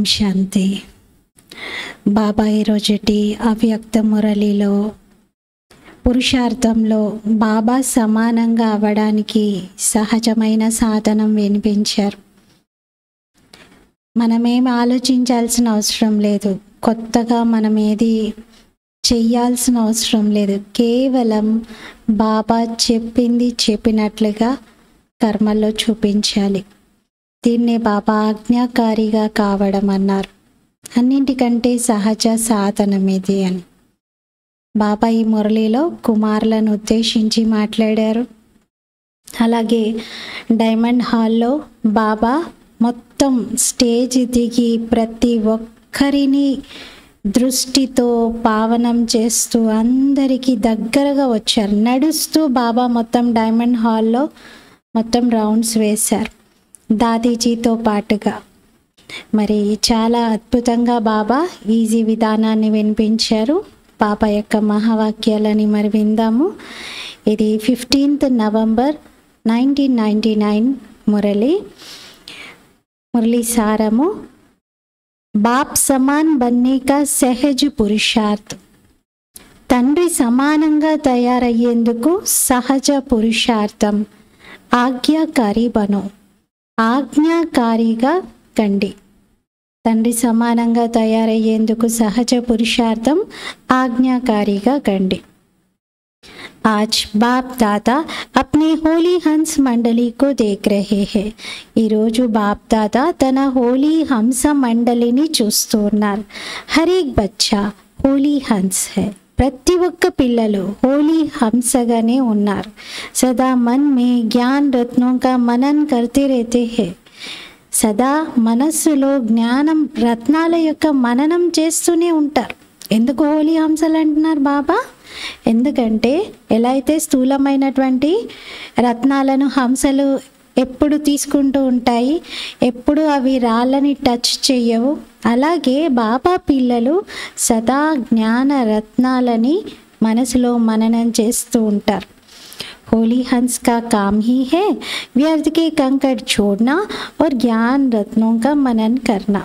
శాంతి బాబా ఈరోజుటి అవ్యక్త మురళిలో పురుషార్థంలో బాబా సమానంగా అవ్వడానికి సహజమైన సాధనం వినిపించారు మనమేం ఆలోచించాల్సిన అవసరం లేదు కొత్తగా మనం ఏది చెయ్యాల్సిన అవసరం లేదు కేవలం బాబా చెప్పింది చెప్పినట్లుగా కర్మల్లో చూపించాలి దీన్నే బాబా ఆజ్ఞాకారిగా కావడం అన్నారు అన్నింటికంటే సహజ సాధనం ఇది అని బాబా ఈ మురళిలో కుమారులను ఉద్దేశించి మాట్లాడారు అలాగే డైమండ్ హాల్లో బాబా మొత్తం స్టేజ్ దిగి ప్రతి ఒక్కరిని దృష్టితో పావనం చేస్తూ అందరికీ దగ్గరగా వచ్చారు నడుస్తూ బాబా మొత్తం డైమండ్ హాల్లో మొత్తం రౌండ్స్ వేశారు దాదీజీతో పాటుగా మరి చాలా అద్భుతంగా బాబా ఈజీ విధానాన్ని వినిపించారు బాబా యొక్క మహావాక్యాలని మరి విందాము ఇది fifteenth November nineteen ninety nine Murali Murali సారము బాప్ సమాన్ బన్నే కా సహజ్ పురుషార్థ్ తండ్రి సమానంగా తయారయ్యేందుకు సహజ పురుషార్థం ఆజ్ఞాకారి బను ఆజ్ఞాకారిగా కండి తండ్రి సమానంగా తయారయ్యేందుకు సహజ పురుషార్థం ఆజ్ఞాకారిగా కండి आज బాప్ దాదా అప్నే హోలీ హన్స్ మండలికు దేఖ్ రహే హే ఈరోజు బాప్ దాదా తన హోలీ హంస మండలిని చూస్తూ ఉన్నారు హరేక్ బచ్చా హోలీ హన్స్ హే ప్రతి ఒక్క పిల్లలు హోలీ హంసగానే ఉన్నారు సదా మన్ మే జ్ఞాన్ రత్నోं का మనన్ करते रहते हैं సదా మనస్సులో జ్ఞానం రత్నాల యొక్క మననం చేస్తూనే ఉంటారు ఎందుకు హోలీ హంసలు అంటున్నారు బాబా ఎందుకంటే ఎలా అయితే స్థూలమైనటువంటి రత్నాలను హంసలు ఎప్పుడు తీసుకుంటూ ఉంటాయి ఎప్పుడు అవి రాళ్ళని టచ్ చెయ్యవు అలాగే బాబా పిల్లలు సదా జ్ఞాన రత్నాలని మనసులో మననం చేస్తూ ఉంటారు होली हंस का काम ही है व्यर्थ के कंकड़ छोड़ना और ज्ञान रत्नों का मनन करना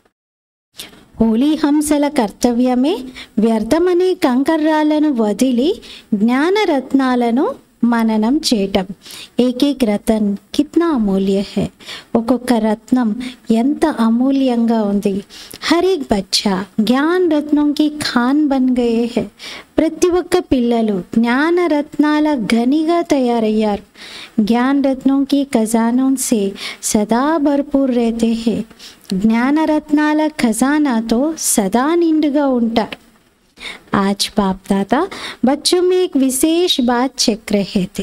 హోలీ హంసల కర్తవ్యమే వ్యర్థమనే కంకర్రాలను వదిలి జ్ఞానరత్నాలను మననం చేయటం ఏకేక్ రతన్ కిత్నా అమూల్య హే ఒక్కొక్క రత్నం ఎంత అమూల్యంగా ఉంది హరేక్ బచ్చా జ్ఞాన్ రత్నంకి ఖాన్ బన్ గయే హే ప్రతి ఒక్క పిల్లలు జ్ఞాన రత్నాల ఘనిగా తయారయ్యారు జ్ఞాన్ రత్నంకి ఖజానోं से సదా భర్పూర్ रहते हैं జ్ఞానరత్నాల ఖజానాతో సదా నిండుగా ఉంటారు आज बाप दादा बच्चों में एक विशेष बात చెక్ रहे थे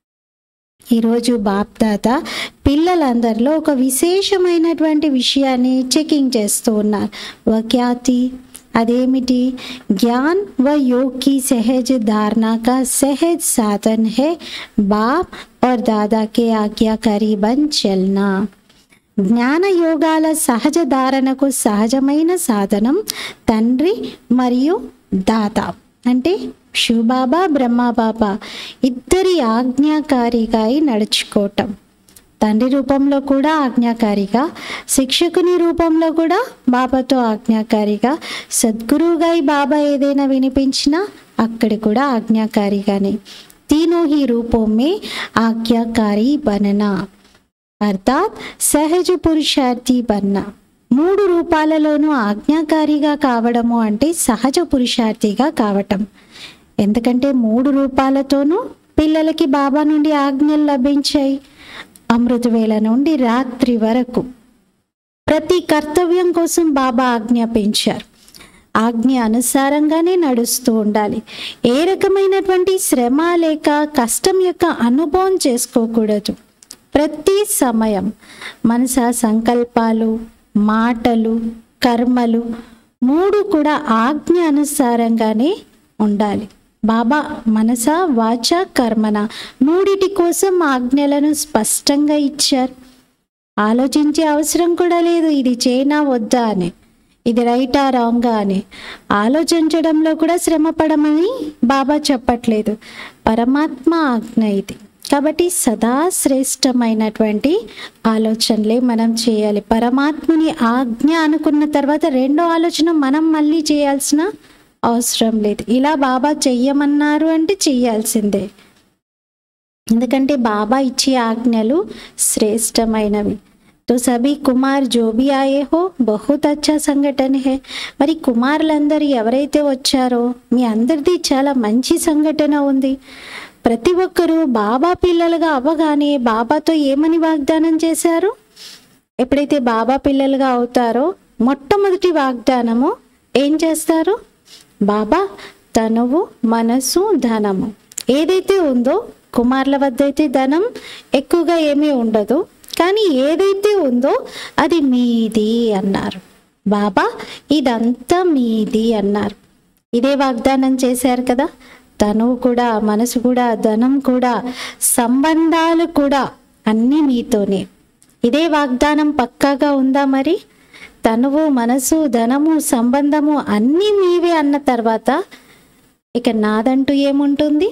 ఈరోజు బాప్ దాదా పిల్లలందరిలో ఒక విశేషమైనటువంటి విషయాన్ని చెకింగ్ చేస్తూ ఉన్నారు వక్యాతి అదేమిటి జ్ఞాన్ వ योग की सहज धारणा का सहज साधन है बाप और दादा के आज्ञाकारी बन चलना జ్ఞాన యోగాల సహజ ధారణకు సహజమైన సాధనం తండ్రి మరియు దాత అంటే శివబాబా బ్రహ్మబాబా ఇద్దరి ఆజ్ఞాకారిగా అయి నడుచుకోవటం తండ్రి రూపంలో కూడా ఆజ్ఞాకారిగా శిక్షకుని రూపంలో కూడా బాబాతో ఆజ్ఞాకారిగా సద్గురువుగా ఈ బాబా ఏదైనా వినిపించినా అక్కడ కూడా ఆజ్ఞాకారిగానే తీనో ఈ రూపమే ఆజ్ఞాకారి బననా అర్థాత్ సహజ పురుషార్థి బన్న మూడు రూపాలలోనూ ఆజ్ఞాకారిగా కావడము అంటే సహజ పురుషార్థిగా కావటం ఎందుకంటే మూడు రూపాలతోనూ పిల్లలకి బాబా నుండి ఆజ్ఞలు లభించాయి అమృతవేళ నుండి రాత్రి వరకు ప్రతి కర్తవ్యం కోసం బాబా ఆజ్ఞాపించారు ఆజ్ఞ అనుసారంగానే నడుస్తూ ఉండాలి ఏ రకమైనటువంటి శ్రమ లేక కష్టం యొక్క అనుభవం చేసుకోకూడదు ప్రతి సమయం మనస సంకల్పాలు మాటలు కర్మలు మూడు కూడా ఆజ్ఞ అనుసారంగానే ఉండాలి బాబా మనస వాచ కర్మన మూడిటి కోసం ఆజ్ఞలను స్పష్టంగా ఇచ్చారు ఆలోచించే అవసరం కూడా లేదు ఇది చేయనా వద్దా అని ఇది రైటా రాంగా అని ఆలోచించడంలో కూడా శ్రమ పడమని బాబా చెప్పట్లేదు పరమాత్మ ఆజ్ఞ ఇది కాబట్టి సదా శ్రేష్టమైనటువంటి ఆలోచనలే మనం చేయాలి పరమాత్ముని ఆజ్ఞ అనుకున్న తర్వాత రెండో ఆలోచన మనం మళ్ళీ చేయాల్సిన అవసరం లేదు ఇలా బాబా చెయ్యమన్నారు అంటే చెయ్యాల్సిందే ఎందుకంటే బాబా ఇచ్చే ఆజ్ఞలు శ్రేష్టమైనవి तो सभी కుమార్ जो भी आए हो बहुत अच्छा సంఘటన है మరి కుమారులందరూ ఎవరైతే వచ్చారో మీ అందరిది చాలా మంచి సంఘటన ఉంది ప్రతి ఒక్కరూ బాబా పిల్లలుగా అవ్వగానే బాబాతో ఏమని వాగ్దానం చేశారు ఎప్పుడైతే బాబా పిల్లలుగా అవుతారో మొట్టమొదటి వాగ్దానము ఏం చేస్తారు బాబా తనువు మనసు ధనము ఏదైతే ఉందో కుమారుల వద్ద అయితే ధనం ఎక్కువగా ఏమీ ఉండదు కానీ ఏదైతే ఉందో అది మీది అన్నారు బాబా ఇదంతా మీది అన్నారు ఇదే వాగ్దానం చేశారు కదా తనువు కూడా మనసు కూడా ధనం కూడా సంబంధాలు కూడా అన్నీ మీతోనే ఇదే వాగ్దానం పక్కాగా ఉందా మరి తనువు మనసు ధనము సంబంధము అన్నీ మీవే అన్న తర్వాత ఇక నాదంటూ ఏముంటుంది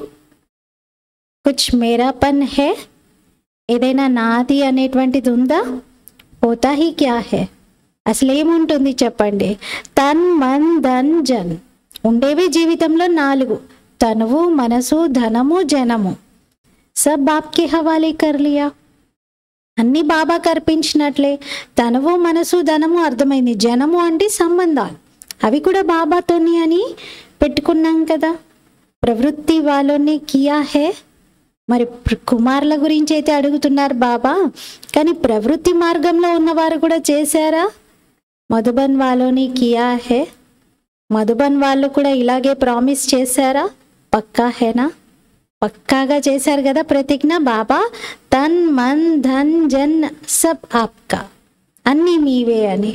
కుచ్ మేరాపన్ హే ఏదైనా నాది అనేటువంటిది ఉందా పోతా హీ క్యా హే అసలు ఏముంటుంది చెప్పండి తన్ మన్ ధన్ జన్ ఉండేవి జీవితంలో నాలుగు తనువు మనసు ధనము జనము సబ్ బాప్కి హవాలే కర్లియా అన్ని బాబా కర్పించినట్లే తనువు మనసు ధనము అర్థమైంది జనము అంటే సంబంధాలు అవి కూడా బాబాతోని అని పెట్టుకున్నాం కదా ప్రవృత్తి వాళ్ళని కియా హే మరి ప్ర- కుమారుల గురించి అయితే అడుగుతున్నారు బాబా కానీ ప్రవృత్తి మార్గంలో ఉన్నవారు కూడా చేశారా మధుబన్ వాళ్ళని కియా హే మధుబన్ వాళ్ళు కూడా ఇలాగే ప్రామిస్ చేశారా పక్కా హేనా పక్కాగా చేశారు కదా ప్రతిజ్ఞ బాబా తన్ మన్ ధన్ జన్ సబ్ ఆప్కా అన్నీ మీవే అని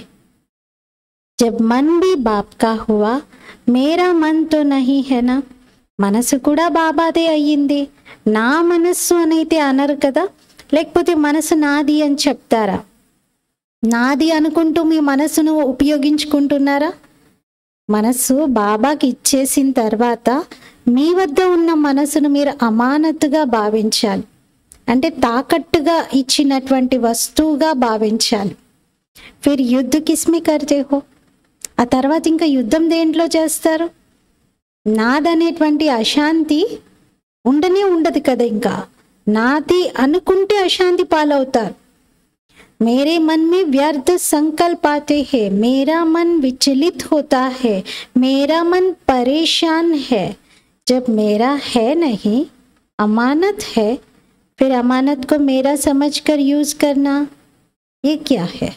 జబ్ మన్ भी बाप का हुआ मेरा मन तो नहीं है ना మనసు కూడా బాబాదే అయ్యింది నా మనస్సు అని అయితే అనరు కదా లేకపోతే మనసు నాది అని చెప్తారా నాది అనుకుంటూ మీ మనసును ఉపయోగించుకుంటున్నారా మనస్సు బాబాకి ఇచ్చేసిన తర్వాత మీ వద్ద ఉన్న మనసును మీరు అమానతుగా భావించాలి అంటే తాకట్టుగా ఇచ్చినటువంటి వస్తువుగా భావించాలి ఫిర్ యుద్ధ కిస్మి కర్తే హో ఆ తర్వాత ఇంకా యుద్ధం దేంట్లో చేస్తారు నాదనేటువంటి అశాంతి ఉండనే ఉండదు కదా ఇంకా నాది అనుకుంటే అశాంతి పాలవుతారు मेरे मन में व्यर्थ संकल्प आते हैं मेरा मन विचलित होता है मेरा मन परेशान है जब मेरा है नहीं अमानत है फिर अमानत को मेरा समझकर यूज करना ये क्या है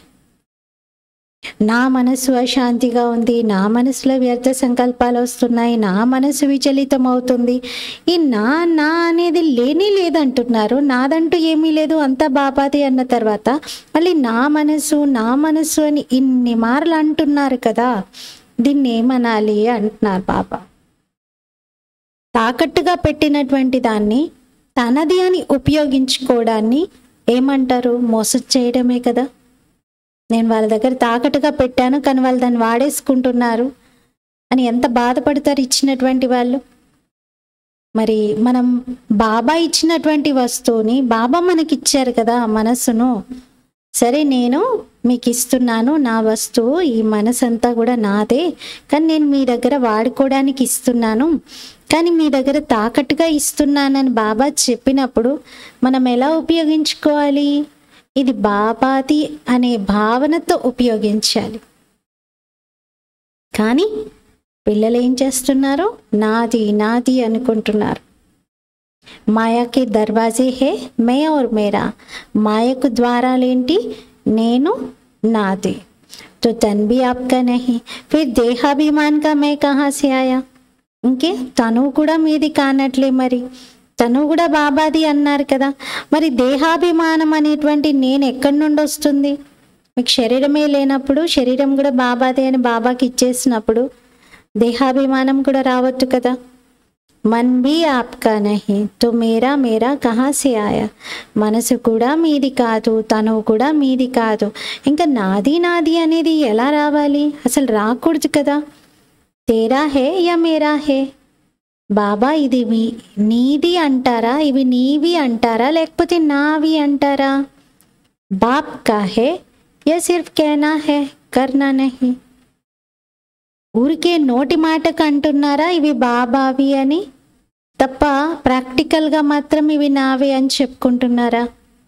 నా మనసు అశాంతిగా ఉంది నా మనసులో వ్యర్థ సంకల్పాలు వస్తున్నాయి నా మనసు విచలితం అవుతుంది ఈ నా నా అనేది లేనే లేదంటున్నారు నాదంటూ ఏమీ లేదు అంతా బాబాది అన్న తర్వాత మళ్ళీ నా మనసు నా మనసు అని ఇన్ని మార్లు అంటున్నారు కదా దీన్ని ఏమనాలి అంటున్నారు బాబా తాకట్టుగా పెట్టినటువంటి దాన్ని తనది అని ఉపయోగించుకోవడాన్ని ఏమంటారు మోసం చేయడమే కదా నేను వాళ్ళ దగ్గర తాకట్టుగా పెట్టాను కానీ వాళ్ళు దాన్ని వాడేసుకుంటున్నారు అని ఎంత బాధపడతారు ఇచ్చినటువంటి వాళ్ళు మరి మనం బాబా ఇచ్చినటువంటి వస్తువుని బాబా మనకి ఇచ్చారు కదా మనస్సును సరే నేను మీకు ఇస్తున్నాను నా వస్తువు ఈ మనసంతా కూడా నాదే కానీ నేను మీ దగ్గర వాడుకోవడానికి ఇస్తున్నాను కానీ మీ దగ్గర తాకట్టుగా ఇస్తున్నానని బాబా చెప్పినప్పుడు మనం ఎలా ఉపయోగించుకోవాలి ఇది బాబాది అనే భావనతో ఉపయోగించాలి కానీ పిల్లలు ఏం చేస్తున్నారు నాది నాది అనుకుంటున్నారు మాయాకి దర్వాజే హే మే और మేరా మాయకు ద్వారాలేంటి నేను నాది तो तन भी आपका नहीं फिर देहाभिमान का मैं कहाँ से आया ఇంకే తను కూడా మీది కానట్లే మరి తను కూడా బాబాది అన్నారు కదా మరి దేహాభిమానం అనేటువంటి నేను ఎక్కడి నుండి వస్తుంది మీకు శరీరమే లేనప్పుడు శరీరం కూడా బాబాదే అని బాబాకి ఇచ్చేసినప్పుడు దేహాభిమానం కూడా రావద్దు కదా మన్ బి ఆప్కా నహి తో మేరా మేరా కహా సే ఆయా మనసు కూడా మీది కాదు తను కూడా మీది కాదు ఇంకా నాది నాది అనేది ఎలా రావాలి అసలు రాకూడదు కదా తేరా హే యా మేరా హే బాబా ఇది మీ నీది అంటారా ఇవి నీవి అంటారా లేకపోతే నావి అంటారా బాప్ కా హే యా సిర్ఫ్ कहना है करना नहीं ఊరికే నోటి మాటకు అంటున్నారా ఇవి బాబావి అని తప్ప ప్రాక్టికల్గా మాత్రం ఇవి నావే అని చెప్పుకుంటున్నారా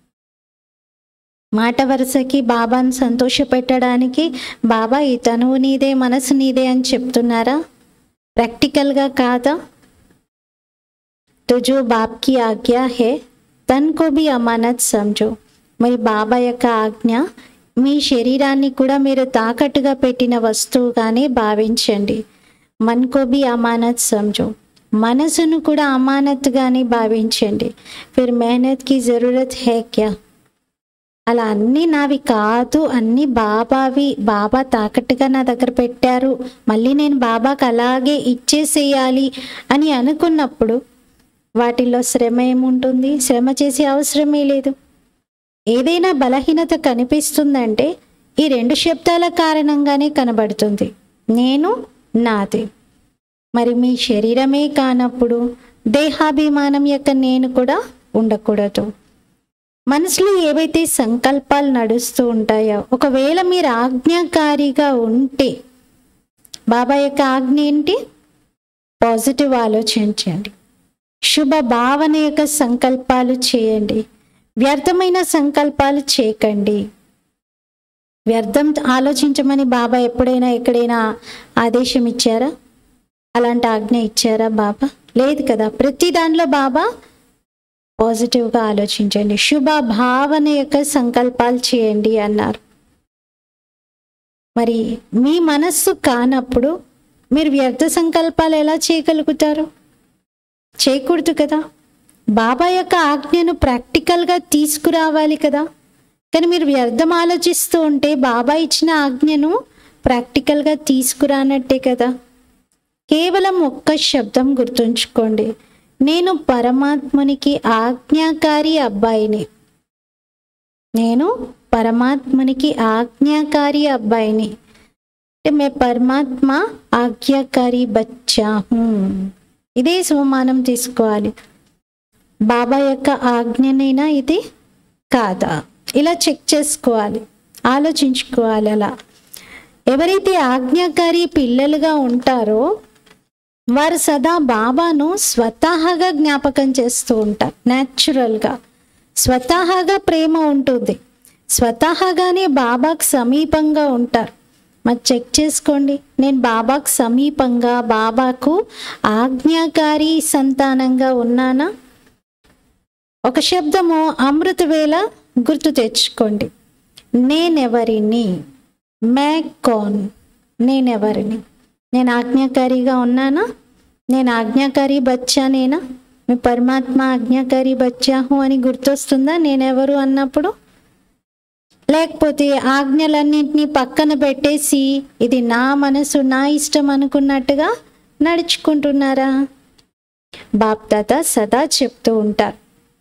మాట వరుసకి బాబాను సంతోషపెట్టడానికి బాబా ఈ తనువు నీదే మనసు నీదే అని చెప్తున్నారా ప్రాక్టికల్గా కాదా तो जो बाप की आज्ञा है तन को भी అమానత్ సమझो మరి బాబా యొక్క ఆజ్ఞ మీ శరీరాన్ని కూడా మీరు తాకట్టుగా పెట్టిన వస్తువుగానే భావించండి మన్కో బి అమానత్ సమझो మనసును కూడా అమానత్గానే భావించండి ఫిర్ మెహనత్కి జరూరత్ హే క్యా అలా అన్నీ నావి కాదు అన్నీ బాబావి బాబా తాకట్టుగా నా దగ్గర పెట్టారు మళ్ళీ నేను బాబాకి అలాగే ఇచ్చేసేయాలి అని అనుకున్నప్పుడు వాటిల్లో శ్రమ ఏముంటుంది శ్రమ చేసే అవసరమే లేదు ఏదైనా బలహీనత కనిపిస్తుందంటే ఈ రెండు శబ్దాల కారణంగానే కనబడుతుంది నేను నాది మరి మీ శరీరమే కానప్పుడు దేహాభిమానం యొక్క నేను కూడా ఉండకూడదు మనసులో ఏవైతే సంకల్పాలు నడుస్తూ ఉంటాయో ఒకవేళ మీరు ఆజ్ఞాకారిగా ఉంటే బాబా యొక్క ఆజ్ఞ ఏంటి పాజిటివ్ ఆలోచించండి శుభ భావన యొక్క సంకల్పాలు చేయండి వ్యర్థమైన సంకల్పాలు చేయకండి వ్యర్థం ఆలోచించమని బాబా ఎప్పుడైనా ఎక్కడైనా ఆదేశం ఇచ్చారా అలాంటి ఆజ్ఞ ఇచ్చారా బాబా లేదు కదా ప్రతి దానిలో బాబా పాజిటివ్గా ఆలోచించండి శుభ భావన యొక్క సంకల్పాలు చేయండి అన్నారు మరి మీ మనస్సు కానప్పుడు మీరు వ్యర్థ సంకల్పాలు ఎలా చేయగలుగుతారు చేయకూడదు కదా బాబా యొక్క ఆజ్ఞను ప్రాక్టికల్గా తీసుకురావాలి కదా కానీ మీరు వ్యర్థం ఆలోచిస్తూ ఉంటే బాబా ఇచ్చిన ఆజ్ఞను ప్రాక్టికల్గా తీసుకురానట్టే కదా కేవలం ఒక్క శబ్దం గుర్తుంచుకోండి నేను పరమాత్మునికి ఆజ్ఞాకారి అబ్బాయిని నేను పరమాత్మునికి ఆజ్ఞాకారి అబ్బాయిని అంటే మే పరమాత్మ ఆజ్ఞాకారి బచ్చా హూ ఇదే సోమానం తీసుకోవాలి బాబా యొక్క ఆజ్ఞనైనా ఇది కాదా ఇలా చెక్ చేసుకోవాలి ఆలోచించుకోవాలి అలా ఎవరైతే ఆజ్ఞాకారి పిల్లలుగా ఉంటారో వారు సదా బాబాను స్వతహాగా జ్ఞాపకం చేస్తూ ఉంటారు న్యాచురల్గా స్వతహాగా ప్రేమ ఉంటుంది స్వతహాగానే బాబాకు సమీపంగా ఉంటారు మరి చెక్ చేసుకోండి నేను బాబాకు సమీపంగా బాబాకు ఆజ్ఞాకారి సంతానంగా ఉన్నానా ఒక శబ్దము అమృత వేళ గుర్తు తెచ్చుకోండి నేనెవరిని మే కోన్ నేనెవరిని నేను ఆజ్ఞాకారిగా ఉన్నానా నేను ఆజ్ఞాకారి బచ్చానేనా మీ పరమాత్మ ఆజ్ఞాకారి బచ్చాహు అని గుర్తొస్తుందా నేనెవరు అన్నప్పుడు లేకపోతే ఆజ్ఞలన్నింటినీ పక్కన పెట్టేసి ఇది నా మనసు నా ఇష్టం అనుకున్నట్టుగా నడుచుకుంటున్నారా బాప్దాత సదా చెప్తూ ఉంటారు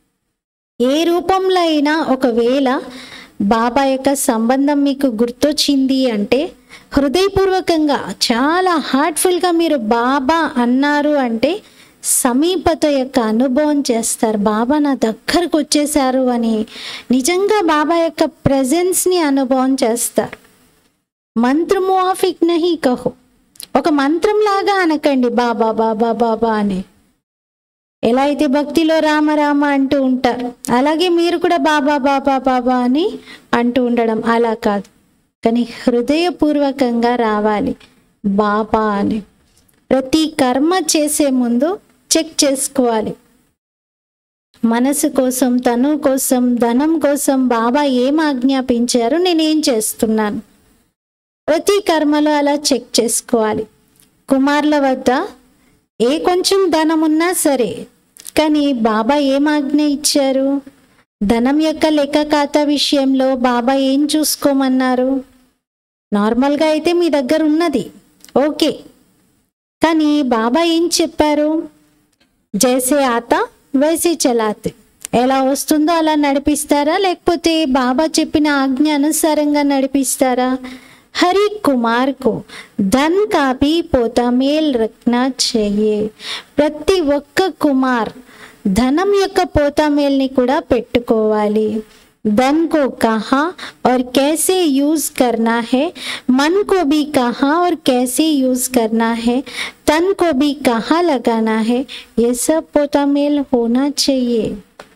ఏ రూపంలో అయినా ఒకవేళ బాబా యొక్క సంబంధం మీకు గుర్తొచ్చింది అంటే హృదయపూర్వకంగా చాలా హార్ట్ఫుల్గా మీరు బాబా అన్నారు అంటే సమీపత యొక్క అనుభవం చేస్తారు బాబా నా దగ్గరకు వచ్చేసారు అని నిజంగా బాబా యొక్క ప్రజెన్స్ని అనుభవం చేస్తారు మంత్రము ఆఫిక్ నహి కహో ఒక మంత్రంలాగా అనకండి బాబా బాబా బాబా అని ఎలా అయితే భక్తిలో రామ రామ అంటూ ఉంటారు అలాగే మీరు కూడా బాబా బాబా బాబా అని అంటూ ఉండడం అలా కాదు కానీ హృదయపూర్వకంగా రావాలి బాబా అని ప్రతి కర్మ చేసే ముందు చెక్ చేసుకోవాలి మనసు కోసం తను కోసం ధనం కోసం బాబా ఏం ఆజ్ఞాపించారు నేనేం చేస్తున్నాను ప్రతి కర్మలో అలా చెక్ చేసుకోవాలి కుమార్ల వద్ద ఏ కొంచెం ధనం ఉన్నా సరే కానీ బాబా ఏం ఆజ్ఞ ఇచ్చారు ధనం యొక్క లెక్క ఖాతా విషయంలో బాబా ఏం చూసుకోమన్నారు నార్మల్గా అయితే మీ దగ్గర ఉన్నది ఓకే కానీ బాబా ఏం చెప్పారు జైసే ఆత వైసే చలాత్ ఎలా వస్తుందో అలా నడిపిస్తారా లేకపోతే బాబా చెప్పిన ఆజ్ఞ అనుసారంగా నడిపిస్తారా हर एक कुमार को धन का भी पोता मेल रखना चाहिए ప్రతి ఒక్క కుమార్ ధనం యొక్క పోతామేల్ని కూడా పెట్టుకోవాలి धन को कहाँ और कैसे यूज करना है मन को भी कहाँ और कैसे यूज करना है तन को भी कहाँ लगाना है ये सब पोतामेल होना चाहिए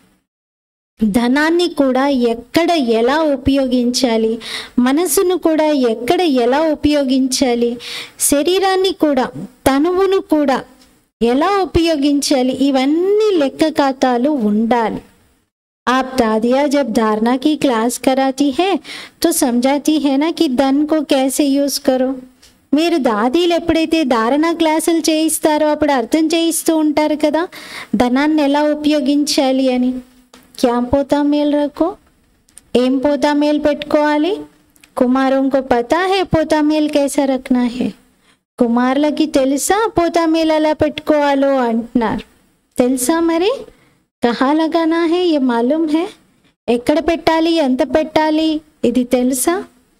ధనాన్ని కూడా ఎక్కడ ఎలా ఉపయోగించాలి మనసును కూడా ఎక్కడ ఎలా ఉపయోగించాలి శరీరాన్ని కూడా తనువును కూడా ఎలా ఉపయోగించాలి ఇవన్నీ లెక్క ఖాతాలు ఉండాలి आप दादिया जब धारणा की क्लास कराती है तो समझाती है ना कि धन को कैसे यूज करो మీరు దాదీలు ఎప్పుడైతే ధారణ క్లాసులు చేయిస్తారో అప్పుడు అర్థం చేయిస్తూ ఉంటారు కదా ధనాన్ని ఎలా ఉపయోగించాలి అని క్యా పోతా మేల్ రకో ఏం పోతా మేల్ పెట్టుకోవాలి కుమారంకు పతా హే పోతా మేల్ కేసా రఖనా హే కుమారులకి తెలుసా పోతా మేల్ ఎలా పెట్టుకోవాలో అంటున్నారు తెలుసా మరి కహా లగానా హే ఏ మాలూమ్ హే ఎక్కడ పెట్టాలి ఎంత పెట్టాలి ఇది తెలుసా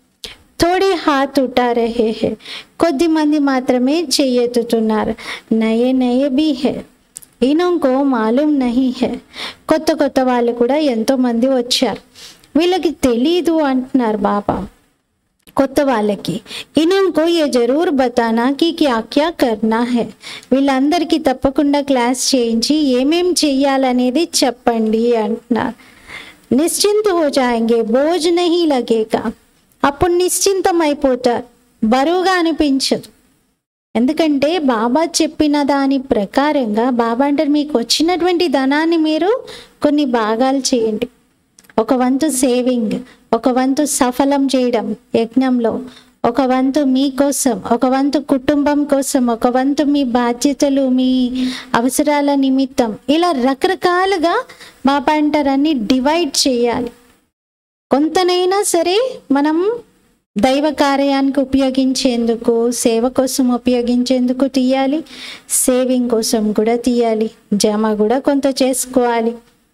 థోడే హాత్ ఉఠా రహే హే కొద్ది మంది మాత్రమే చెయ్యెత్తుతున్నారు నయే నయే బీ హే ఈయనకో మాలూమ్ నహీ హే కొత్త కొత్త వాళ్ళు కూడా ఎంతో మంది వచ్చారు వీళ్ళకి తెలీదు అంటున్నారు బాబా కొత్త వాళ్ళకి ఇनको ये जरूर बताना कि क्या क्या करना है వీళ్ళందరికీ తప్పకుండా క్లాస్ చేయించి ఏమేం చెయ్యాలనేది చెప్పండి అంటున్నారు నిశ్చింత హో జాయంగే బోజ్ నహీ లగేగా అప్పుడు నిశ్చింతం అయిపోతారు బరువుగా అనిపించదు ఎందుకంటే బాబా చెప్పిన దాని ప్రకారంగా బాబా అంటారు మీకు వచ్చినటువంటి ధనాన్ని మీరు కొన్ని భాగాలు చేయండి ఒక వంతు సేవింగ్ ఒక వంతు సఫలం చేయడం యజ్ఞంలో ఒక వంతు మీకోసం ఒక వంతు కుటుంబం కోసం ఒక వంతు మీ బాధ్యతలు మీ అవసరాల నిమిత్తం ఇలా రకరకాలుగా బాబా అంటారు అన్ని డివైడ్ చేయాలి కొంతనైనా సరే మనం దైవ కార్యానికి ఉపయోగించేందుకు సేవ కోసం ఉపయోగించేందుకు తీయాలి సేవింగ్ కోసం కూడా తీయాలి జమ కూడా కొంత చేసుకోవాలి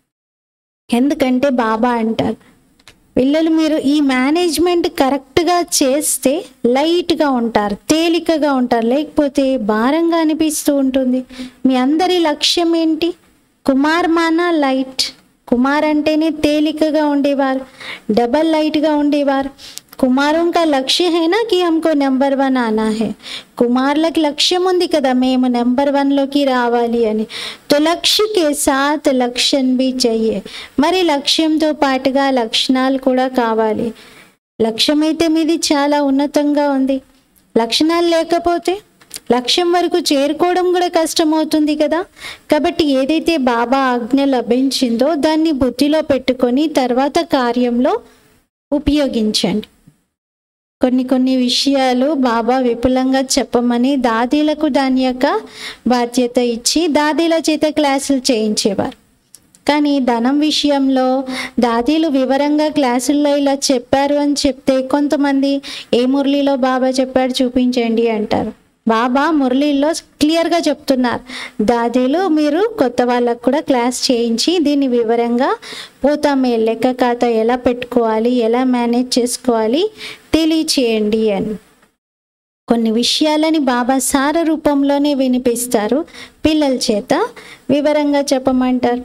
ఎందుకంటే బాబా అంటారు పిల్లలు మీరు ఈ మేనేజ్మెంట్ కరెక్ట్గా చేస్తే లైట్గా ఉంటారు తేలికగా ఉంటారు లేకపోతే భారంగా అనిపిస్తూ ఉంటుంది మీ అందరి లక్ష్యం ఏంటి కుమార్ మానా లైట్ కుమార్ అంటేనే తేలికగా ఉండేవారు డబల్ లైట్గా ఉండేవారు కుమారం కా లక్ష్య హేనా కి హమ్కో నెంబర్ వన్ ఆనా హే కుమార్లకి లక్ష్యం ఉంది కదా మేము నెంబర్ వన్లోకి రావాలి అని తో లక్ష్య కే సాత్ లక్ష్యం బి చెయ్యే మరి లక్ష్యంతో పాటుగా లక్షణాలు కూడా కావాలి లక్ష్యం అయితే మీది చాలా ఉన్నతంగా ఉంది లక్షణాలు లేకపోతే లక్ష్యం వరకు చేరుకోవడం కూడా కష్టమవుతుంది కదా కాబట్టి ఏదైతే బాబా ఆజ్ఞ లభించిందో దాన్ని బుద్ధిలో పెట్టుకొని తర్వాత కార్యంలో ఉపయోగించండి కొన్ని కొన్ని విషయాలు బాబా విపులంగా చెప్పమని దాదీలకు దాని యొక్క బాధ్యత ఇచ్చి దాదీల చేత క్లాసులు చేయించేవారు కానీ ధనం విషయంలో దాదీలు వివరంగా క్లాసుల్లో ఇలా చెప్పారు అని చెప్తే కొంతమంది ఏ మురళిలో బాబా చెప్పాడు చూపించండి అంటారు బాబా మురళీల్లో క్లియర్గా చెప్తున్నారు దాదీలు మీరు కొత్త వాళ్ళకు కూడా క్లాస్ చేయించి దీన్ని వివరంగా పోతామే లెక్క ఖాతా ఎలా పెట్టుకోవాలి ఎలా మేనేజ్ చేసుకోవాలి తెలియచేయండి అని కొన్ని విషయాలని బాబా సార రూపంలోనే వినిపిస్తారు పిల్లల చేత వివరంగా చెప్పమంటారు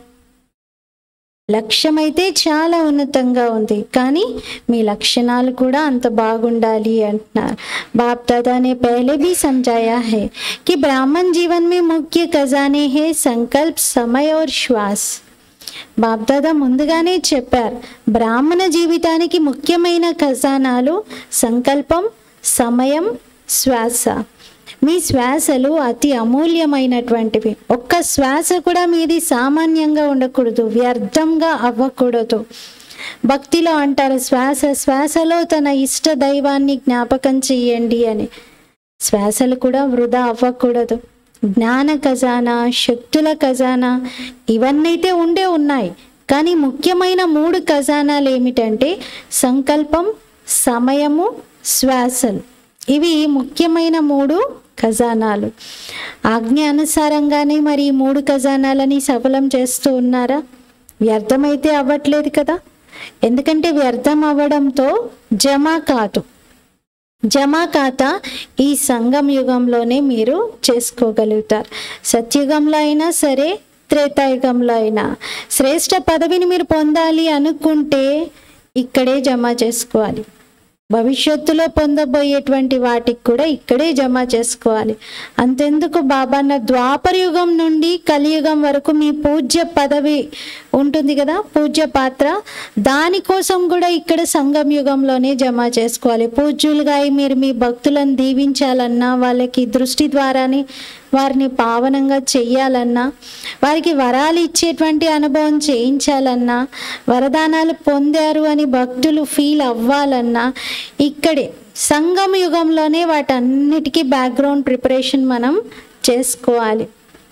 లక్ష్యం అయితే చాలా ఉన్నతంగా ఉంది కానీ మీ లక్షణాలు కూడా అంత బాగుండాలి అంటున్నారు బాప్ दादा ने पहले भी समझाया है कि ब्राह्मण जीवन में मुख्य खजाने हैं संकल्प समय और श्वास బాప్దాదా ముందుగానే చెప్పారు బ్రాహ్మణ జీవితానికి ముఖ్యమైన ఖజానాలు సంకల్పం సమయం శ్వాస మీ శ్వాసలు అతి అమూల్యమైనటువంటివి ఒక్క శ్వాస కూడా మీది సామాన్యంగా ఉండకూడదు వ్యర్థంగా అవ్వకూడదు భక్తిలో అంటారు శ్వాస శ్వాసలో తన ఇష్ట దైవాన్ని జ్ఞాపకం చెయ్యండి అని శ్వాసలు కూడా వృధా అవ్వకూడదు జ్ఞాన ఖజానా శక్తుల ఖజానా ఇవన్నైతే ఉండే ఉన్నాయి కానీ ముఖ్యమైన మూడు ఖజానాలు ఏమిటంటే సంకల్పం సమయము శ్వాసలు ఇవి ముఖ్యమైన మూడు ఖజానాలు ఆజ్ఞ అనుసారంగానే మరి ఈ మూడు ఖజానాలని సఫలం చేస్తూ ఉన్నారా వ్యర్థమైతే అవ్వట్లేదు కదా ఎందుకంటే వ్యర్థం అవ్వడంతో జమ కాదు జమా ఖాతా ఈ సంగం యుగంలోనే మీరు చేసుకోగలుగుతారు సత్యుగంలో అయినా సరే త్రేతాయుగంలో అయినా శ్రేష్ట పదవిని మీరు పొందాలి అనుకుంటే ఇక్కడే జమ చేసుకోవాలి భవిష్యత్తులో పొందబోయేటువంటి వాటికి కూడా ఇక్కడే జమ చేసుకోవాలి అంతెందుకు బాబాన్న ద్వాపర యుగం నుండి కలియుగం వరకు మీ పూజ్య పదవి ఉంటుంది కదా పూజ్య పాత్ర దానికోసం కూడా ఇక్కడ సంగం యుగంలోనే జమ చేసుకోవాలి పూజ్యులుగా అయి మీరు మీ భక్తులను దీవించాలన్నా వాళ్ళకి దృష్టి ద్వారానే వారిని పావనంగా చెయ్యాలన్నా వారికి వరాలు ఇచ్చేటువంటి అనుభవం చేయించాలన్నా వరదానాలు పొందారు అని భక్తులు ఫీల్ అవ్వాలన్నా ఇక్కడే సంగమ యుగంలోనే వాటన్నిటికీ బ్యాక్గ్రౌండ్ ప్రిపరేషన్ మనం చేసుకోవాలి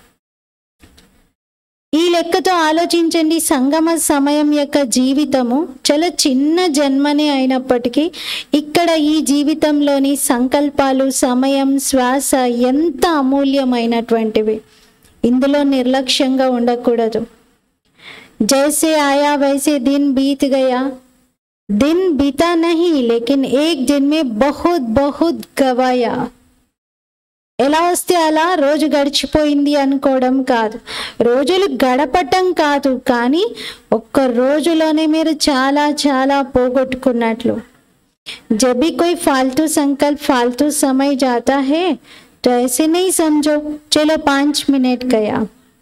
ఈ లెక్కతో ఆలోచించండి సంగమ సమయం యొక్క జీవితము చాలా చిన్న జన్మనే అయినప్పటికీ ఇక్కడ ఈ జీవితంలోని సంకల్పాలు సమయం శ్వాస ఎంత అమూల్యమైనటువంటివి ఇందులో నిర్లక్ష్యంగా ఉండకూడదు జైసే ఆయా వైసే దిన్ బీత్ గయా दिन बीता नहीं लेकिन एक दिन में बहुत बहुत गवाया ఎలా వస్తే అలా రోజు గడిచిపోయింది అనుకోవడం కాదు రోజులు గడపటం కాదు కానీ ఒక్క రోజులోనే మీరు చాలా చాలా పోగొట్టుకున్నట్లు जब भी कोई फालतू संकल्प फालतू समय जाता है तो ऐसे नहीं समझो चलो पाँच मिनट गया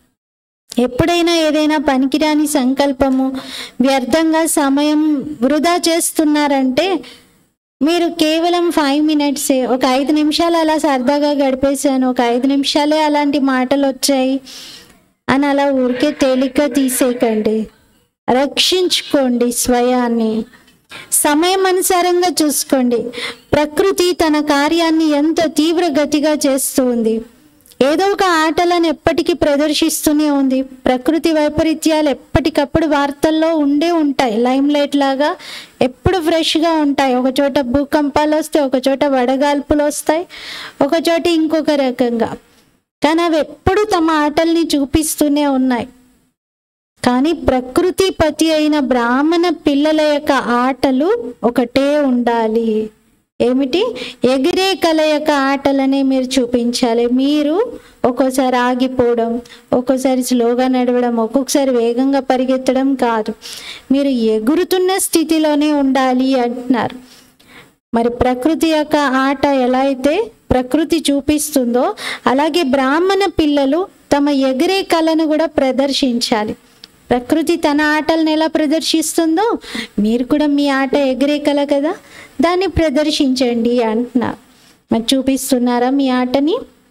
ఎప్పుడైనా ఏదైనా పనికిరాని సంకల్పము వ్యర్థంగా సమయం వృధా చేస్తున్నారంటే మీరు కేవలం ఫైవ్ మినిట్సే ఒక ఐదు నిమిషాలు అలా సరదాగా గడిపేశాను ఒక ఐదు నిమిషాలే అలాంటి మాటలు వచ్చాయి అని అలా ఊరికే తేలిగ్గా తీసేయకండి రక్షించుకోండి స్వయాన్ని సమయం అనుసారంగా చూసుకోండి ప్రకృతి తన కార్యాన్ని ఎంత తీవ్రగతిగా చేస్తూ ఉంది ఏదో ఒక ఆటలను ఎప్పటికీ ప్రదర్శిస్తూనే ఉంది ప్రకృతి వైపరీత్యాలు ఎప్పటికప్పుడు వార్తల్లో ఉండే ఉంటాయి లైమ్ లైట్ లాగా ఎప్పుడు ఫ్రెష్గా ఉంటాయి ఒక చోట భూకంపాలు వస్తాయి ఒక చోట వడగాల్పులు వస్తాయి ఒక చోట ఇంకొక రకంగా కానీ అవి ఎప్పుడు తమ ఆటల్ని చూపిస్తూనే ఉన్నాయి కానీ ప్రకృతి పతి అయిన బ్రాహ్మణ పిల్లల యొక్క ఆటలు ఒకటే ఉండాలి ఏమిటి ఎగిరే కళ యొక్క ఆటలనే మీరు చూపించాలి మీరు ఒక్కోసారి ఆగిపోవడం ఒక్కోసారి స్లోగా నడవడం ఒక్కొక్కసారి వేగంగా పరిగెత్తడం కాదు మీరు ఎగురుతున్న స్థితిలోనే ఉండాలి అంటున్నారు మరి ప్రకృతి యొక్క ఆట ఎలా అయితే ప్రకృతి చూపిస్తుందో అలాగే బ్రాహ్మణ పిల్లలు తమ ఎగిరే కళను కూడా ప్రదర్శించాలి ప్రకృతి తన ఆటలను ఎలా ప్రదర్శిస్తుందో మీరు కూడా మీ ఆట ఎగిరే కళ కదా దాన్ని ప్రదర్శించండి అంటున్నారు మరి చూపిస్తున్నారా మీ ఆటని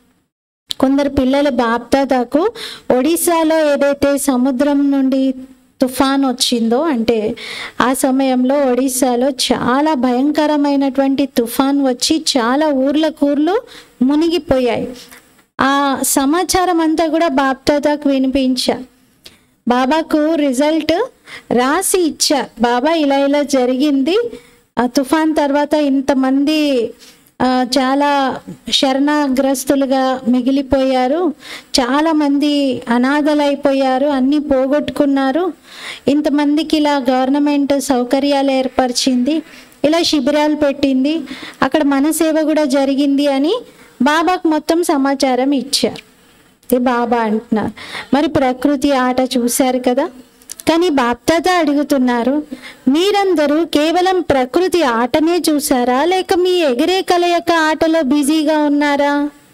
కొందరు పిల్లల బాప్దాదాకు ఒడిశాలో ఏదైతే సముద్రం నుండి తుఫాన్ వచ్చిందో అంటే ఆ సమయంలో ఒడిశాలో చాలా భయంకరమైనటువంటి తుఫాన్ వచ్చి చాలా ఊర్ల కూర్లు మునిగిపోయాయి ఆ సమాచారం అంతా కూడా బాప్దాదాకు వినిపించా బాబాకు రిజల్ట్ రాసి ఇచ్చా బాబా ఇలా ఇలా జరిగింది ఆ తుఫాన్ తర్వాత ఇంతమంది ఆ, చాలా శరణాగ్రస్తులుగా మిగిలిపోయారు చాలా మంది అనాథలైపోయారు అన్నీ పోగొట్టుకున్నారు ఇంతమందికి ఇలా గవర్నమెంట్ సౌకర్యాలు ఏర్పరిచింది ఇలా శిబిరాలు పెట్టింది అక్కడ మన సేవ కూడా జరిగింది అని బాబాకు మొత్తం సమాచారం ఇచ్చారు ఇది బాబా అంటున్నారు మరి ప్రకృతి ఆట చూశారు కదా కానీ బాప్దాద అడుగుతున్నారు మీరందరూ కేవలం ప్రకృతి ఆటనే చూసారా లేక మీ ఎగిరే కళ యొక్క ఆటలో బిజీగా ఉన్నారా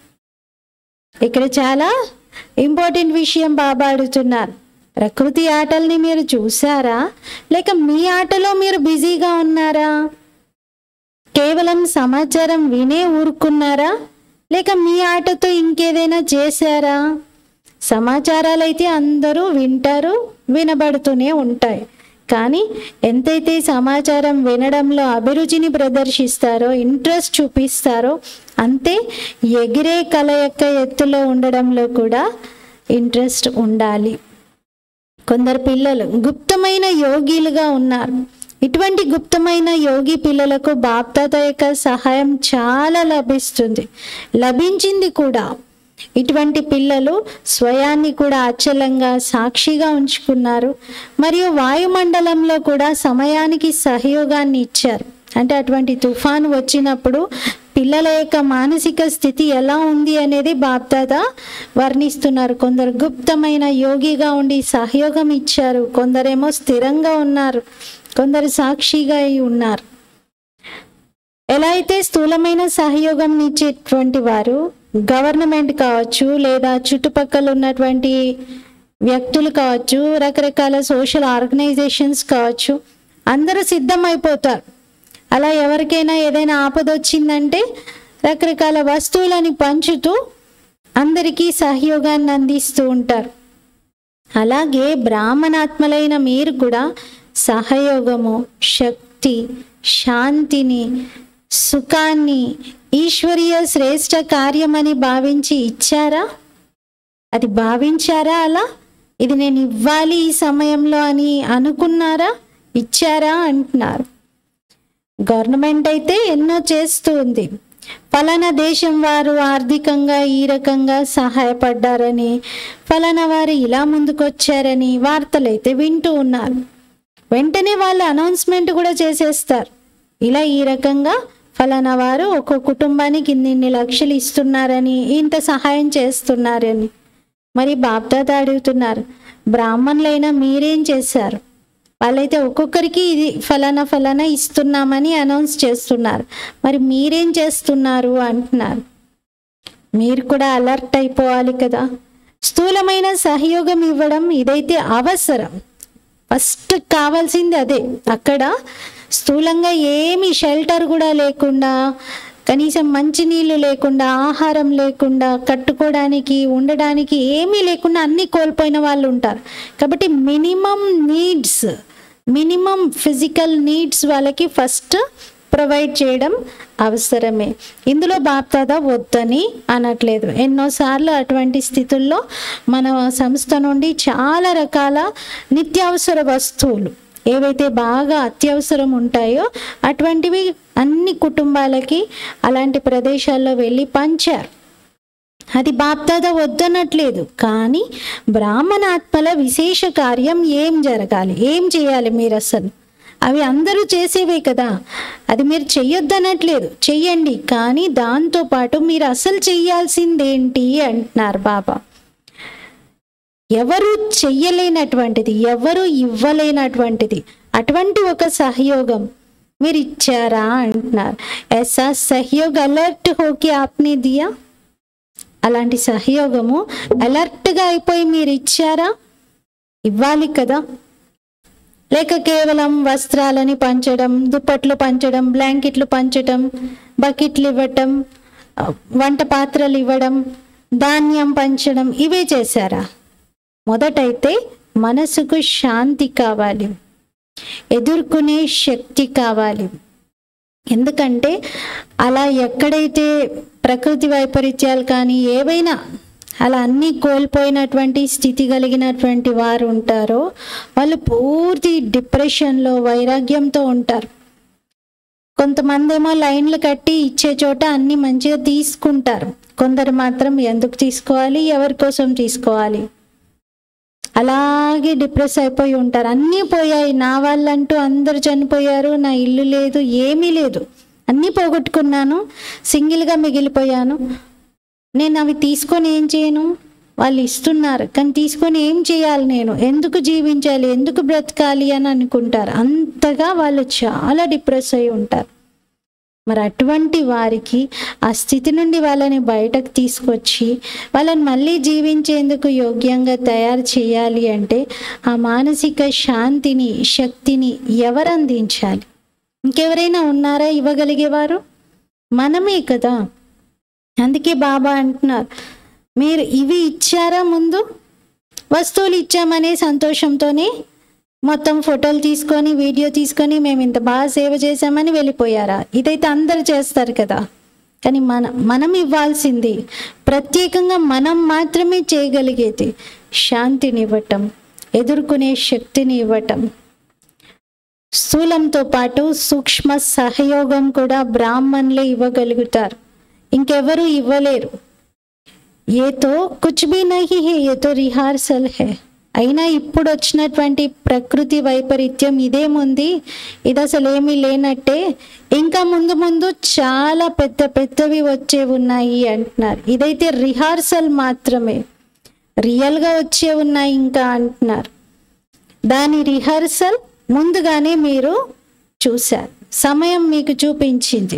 ఇక్కడ చాలా ఇంపార్టెంట్ విషయం బాబా అడుగుతున్నారు ప్రకృతి ఆటల్ని మీరు చూసారా లేక మీ ఆటలో మీరు బిజీగా ఉన్నారా కేవలం సమాచారం వినే ఊరుకున్నారా లేక మీ ఆటతో ఇంకేదైనా చేశారా సమాచారాలైతే అందరూ వింటారు వినబడుతూనే ఉంటాయి కానీ ఎంతైతే సమాచారం వినడంలో అభిరుచిని ప్రదర్శిస్తారో ఇంట్రెస్ట్ చూపిస్తారో అంతే ఎగిరే కళ యొక్క ఎత్తులో ఉండడంలో కూడా ఇంట్రెస్ట్ ఉండాలి కొందరు పిల్లలు గుప్తమైన యోగిలుగా ఉన్నారు ఇటువంటి గుప్తమైన యోగి పిల్లలకు బాప్దాత యొక్క సహాయం చాలా లభిస్తుంది లభించింది కూడా ఇటువంటి పిల్లలు స్వయాన్ని కూడా అచలంగా సాక్షిగా ఉంచుకున్నారు మరియు వాయుమండలంలో కూడా సమయానికి సహయోగాన్ని ఇచ్చారు అంటే అటువంటి తుఫాను వచ్చినప్పుడు పిల్లల యొక్క మానసిక స్థితి ఎలా ఉంది అనేది బాప్దాద వర్ణిస్తున్నారు కొందరు గుప్తమైన యోగిగా ఉండి సహయోగం ఇచ్చారు కొందరేమో స్థిరంగా ఉన్నారు కొందరు సాక్షిగా అయి ఉన్నారు ఎలా అయితే స్థూలమైన సహయోగం ఇచ్చేటువంటి వారు గవర్నమెంట్ కావచ్చు లేదా చుట్టుపక్కల ఉన్నటువంటి వ్యక్తులు కావచ్చు రకరకాల సోషల్ ఆర్గనైజేషన్స్ కావచ్చు అందరూ సిద్ధమైపోతారు అలా ఎవరికైనా ఏదైనా ఆపద వచ్చిందంటే రకరకాల వస్తువులని పంచుతూ అందరికీ సహయోగాన్ని అందిస్తూ ఉంటారు అలాగే బ్రాహ్మణాత్మలైన మీరు కూడా సహయోగము శక్తి శాంతిని సుఖాన్ని ఈశ్వరీయ శ్రేష్ట కార్యమని భావించి ఇచ్చారా అది భావించారా అలా ఇది నేను ఇవ్వాలి ఈ సమయంలో అని అనుకున్నారా ఇచ్చారా అంటున్నారు గవర్నమెంట్ అయితే ఎన్నో చేస్తూ ఉంది ఫలానా దేశం వారు ఆర్థికంగా ఈ రకంగా సహాయపడ్డారని ఫలానా వారు ఇలా ముందుకొచ్చారని వార్తలు అయితే వింటూ ఉన్నారు వెంటనే వాళ్ళు అనౌన్స్మెంట్ కూడా చేసేస్తారు ఇలా ఈ రకంగా ఫలానా వారు ఒక కుటుంబానికి ఇన్ని లక్షలు ఇస్తున్నారని ఇంత సహాయం చేస్తున్నారని మరి బాప్దాద అడుగుతున్నారు బ్రాహ్మణులైనా మీరేం చేశారు వాళ్ళైతే ఒక్కొక్కరికి ఇది ఫలానా ఫలానా ఇస్తున్నామని అనౌన్స్ చేస్తున్నారు మరి మీరేం చేస్తున్నారు అంటున్నారు మీరు కూడా అలర్ట్ అయిపోవాలి కదా స్థూలమైన సహయోగం ఇవ్వడం ఇదైతే అవసరం ఫస్ట్ కావాల్సింది అదే అక్కడ స్థూలంగా ఏమి షెల్టర్ కూడా లేకుండా కనీసం మంచినీళ్ళు లేకుండా ఆహారం లేకుండా కట్టుకోవడానికి ఉండడానికి ఏమీ లేకుండా అన్నీ కోల్పోయిన వాళ్ళు ఉంటారు కాబట్టి minimum needs minimum physical needs వాళ్ళకి ఫస్ట్ ప్రొవైడ్ చేయడం అవసరమే ఇందులో బాప్దాద వద్దని అనట్లేదు ఎన్నోసార్లు అటువంటి స్థితుల్లో మన సంస్థ నుండి చాలా రకాల నిత్యావసర వస్తువులు ఏవైతే బాగా అత్యవసరం ఉంటాయో అటువంటివి అన్ని కుటుంబాలకి అలాంటి ప్రదేశాల్లో వెళ్ళి పంచారు అది బాప్దాద వద్దనట్లేదు కానీ బ్రాహ్మణాత్మల విశేష కార్యం ఏం జరగాలి ఏం చేయాలి మీరు అసలు అవి అందరూ చేసేవే కదా అది మీరు చెయ్యొద్దనట్లేదు చెయ్యండి కానీ దాంతోపాటు మీరు అసలు చెయ్యాల్సిందేంటి అంటున్నారు బాబా ఎవరు చెయ్యలేనటువంటిది ఎవరు ఇవ్వలేనటువంటిది అటువంటి ఒక సహయోగం మీరు ఇచ్చారా అంటున్నారు ఎసా సహయోగ్ అలర్ట్ హోకి ఆప్ని దియా అలాంటి సహయోగము అలర్ట్గా అయిపోయి మీరు ఇచ్చారా ఇవ్వాలి కదా లేక కేవలం వస్త్రాలని పంచడం దుప్పట్లు పంచడం బ్లాంకెట్లు పంచడం బకెట్లు ఇవ్వటం ఆ, వంట పాత్రలు ఇవ్వడం ధాన్యం పంచడం ఇవే చేశారా మొదటైతే మనసుకు శాంతి కావాలి ఎదుర్కొనే శక్తి కావాలి ఎందుకంటే అలా ఎక్కడైతే ప్రకృతి వైపరీత్యాలు కానీ ఏవైనా అలా అన్నీ కోల్పోయినటువంటి స్థితి కలిగినటువంటి వారు ఉంటారో వాళ్ళు పూర్తి డిప్రెషన్లో వైరాగ్యంతో ఉంటారు కొంతమంది ఏమో లైన్లు కట్టి ఇచ్చే చోట అన్ని మంచిగా తీసుకుంటారు కొందరు మాత్రం ఎందుకు తీసుకోవాలి ఎవరి కోసం తీసుకోవాలి అలాగే డిప్రెస్ అయిపోయి ఉంటారు అన్నీ పోయాయి నా వాళ్ళంటూ అందరు చనిపోయారు నా ఇల్లు లేదు ఏమీ లేదు అన్నీ పోగొట్టుకున్నాను సింగిల్గా మిగిలిపోయాను నేను అవి తీసుకొని ఏం చేయను వాళ్ళు ఇస్తున్నారు కానీ తీసుకొని ఏం చేయాలి నేను ఎందుకు జీవించాలి ఎందుకు బ్రతకాలి అని అనుకుంటారు అంతగా వాళ్ళు చాలా డిప్రెస్ అయి ఉంటారు మరి అటువంటి వారికి ఆ స్థితి నుండి వాళ్ళని బయటకు తీసుకొచ్చి వాళ్ళని మళ్ళీ జీవించేందుకు యోగ్యంగా తయారు చేయాలి అంటే ఆ మానసిక శాంతిని శక్తిని ఎవరు అందించాలి ఇంకెవరైనా ఉన్నారా ఇవ్వగలిగేవారు మనమే కదా అందుకే బాబా అంటున్నారు మీరు ఇవి ఇచ్చారా ముందు వస్తువులు ఇచ్చామనే సంతోషంతోనే మొత్తం ఫోటోలు తీసుకొని వీడియో తీసుకొని మేము ఇంత బాగా సేవ చేశామని వెళ్ళిపోయారా ఇదైతే అందరు చేస్తారు కదా కానీ మన మనం ఇవ్వాల్సింది ప్రత్యేకంగా మనం మాత్రమే చేయగలిగేది శాంతిని ఇవ్వటం ఎదుర్కొనే శక్తిని ఇవ్వటం స్థూలంతో పాటు సూక్ష్మ సహయోగం కూడా బ్రాహ్మణులే ఇవ్వగలుగుతారు ఇంకెవరు ఇవ్వలేరు ఏ తో కుచ్ భీ నహీ హే ఏ తో రిహార్సల్ హే అయినా ఇప్పుడు వచ్చినటువంటి ప్రకృతి వైపరీత్యం ఇదేముంది ఇది అసలు ఏమీ లేనట్టే ఇంకా ముందు ముందు చాలా పెద్ద పెద్దవి వచ్చే ఉన్నాయి అంటున్నారు ఇదైతే రిహార్సల్ మాత్రమే రియల్గా వచ్చే ఉన్నాయి ఇంకా అంటున్నారు దాని రిహార్సల్ ముందుగానే మీరు చూశారు సమయం మీకు చూపించింది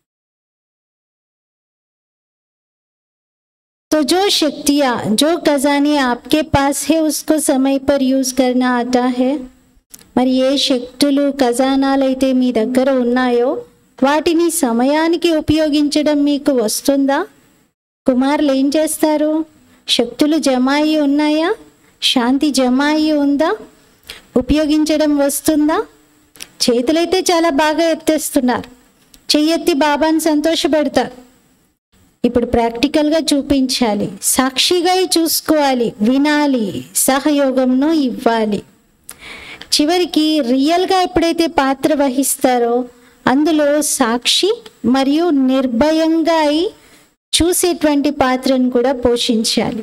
तो जो शक्तियाँ जो खजाने आपके पास है उसको समय पर यूज करना आता है మరి ఏ శక్తులు ఖజానాలైతే మీ దగ్గర ఉన్నాయో వాటిని సమయానికి ఉపయోగించడం మీకు వస్తుందా కుమారులు ఏం చేస్తారు శక్తులు జమ అయి ఉన్నాయా శాంతి జమ అయి ఉందా ఉపయోగించడం వస్తుందా చేతులైతే చాలా బాగా ఎత్తేస్తున్నారు చెయ్యెత్తి బాబాని సంతోషపెడతారు ఇప్పుడు ప్రాక్టికల్గా చూపించాలి సాక్షిగా చూసుకోవాలి వినాలి సహయోగంను ఇవ్వాలి చివరికి రియల్గా ఎప్పుడైతే పాత్ర వహిస్తారో అందులో సాక్షి మరియు నిర్భయంగా అయి చూసేటువంటి పాత్రను కూడా పోషించాలి